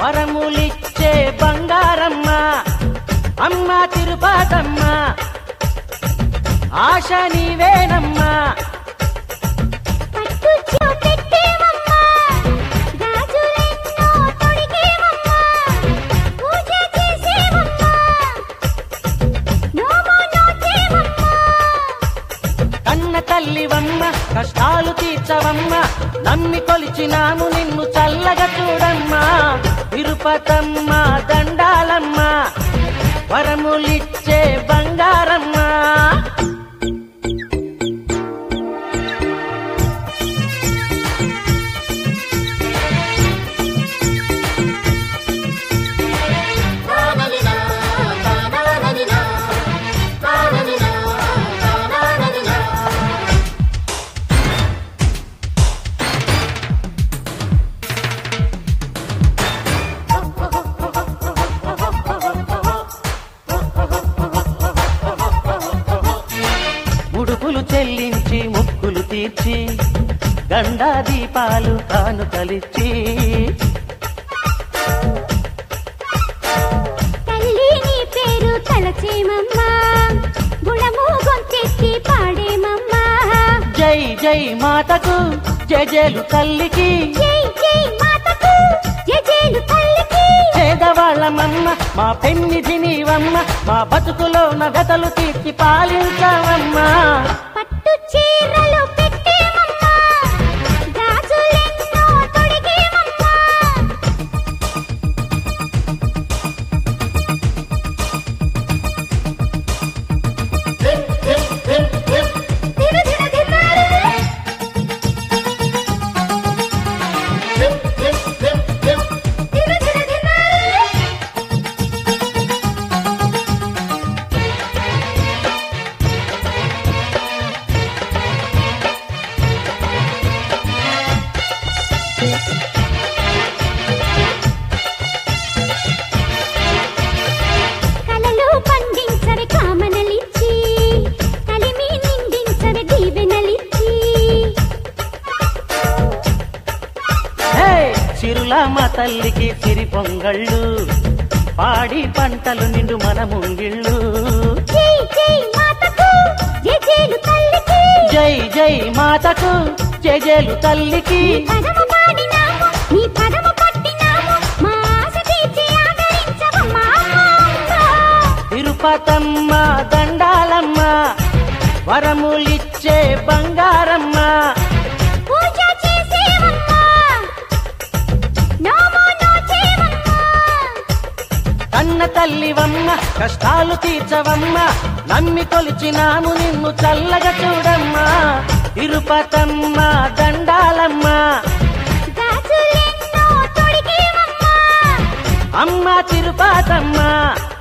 వరములిచ్చే బంగారమ్మ అమ్మ తిరుపతమ్మ ఆశ నీవేనమ్మా పట్టు చీర పెట్టేవమ్మా, గాజులెన్నో తొడిగేవమ్మా, పూజ చేసేవమ్మా, నోము నోచేవమ్మా. కన్న తల్లివమ్మ కష్టాలు తీర్చవమ్మ నమ్మి కొలిచినాము నిన్ను చల్లగా చూడమ్మా తిరుపతమ్మ దండాలమ్మ వరములిచ్చే బంగారమ్మ తాననినా, తానాననినా, తాననినా, తానాననినా. ముడుపులు చెల్లించి ముక్కులు తీర్చి గండా దీపాలు తాను తలిచి తల్లి నీ పేరు తలచేమమ్మా గుణము గొంతెత్తి పాడేమమ్మా జై జై మాతకు జజలు తల్లికి జై జై మాతకు జజేలు తల్లికి పేదవాళ్ళమమ్మ మా పెన్నిధి నీవమ్మ మా బతుకులోన వెతలు తీర్చి పాలించవమ్మా పట్టు చీరలు పెట్టేమమ్మా గాజులెన్నో తొడిగేమమ్మా దిన దిన దినాలు దిన దిన దినాలు కలలు పండించవి కామనలిచ్చి కలిమి నిండించవి దీవెనలిచ్చి హే చిరుల మా తల్లికి సిరి పొంగళ్ళు పాడి పంటలు నిండు మన ముంగిళ్ళు జై జై మాతకు జేజేలు తల్లికి జై జై మాతకు జజలు తల్లికి పదము పాడినాము నీ పదము పట్టినాము మా ఆశ తీర్చి ఆదరించవమ్మా తిరుపతమ్మ దండాలమ్మ వరములిచ్చే బంగారమ్మ పూజ చేసేవమ్మా నోము నోచేవమ్మా కన్న తల్లివమ్మ కష్టాలు తీర్చవమ్మ నమ్మి కొలిచినాము నిన్ను చల్లగా చూడమ్మా తిరుపతమ్మ దండాలమ్మ గాజులెన్నో తొడిగేవమ్మా అమ్మ తిరుపతమ్మ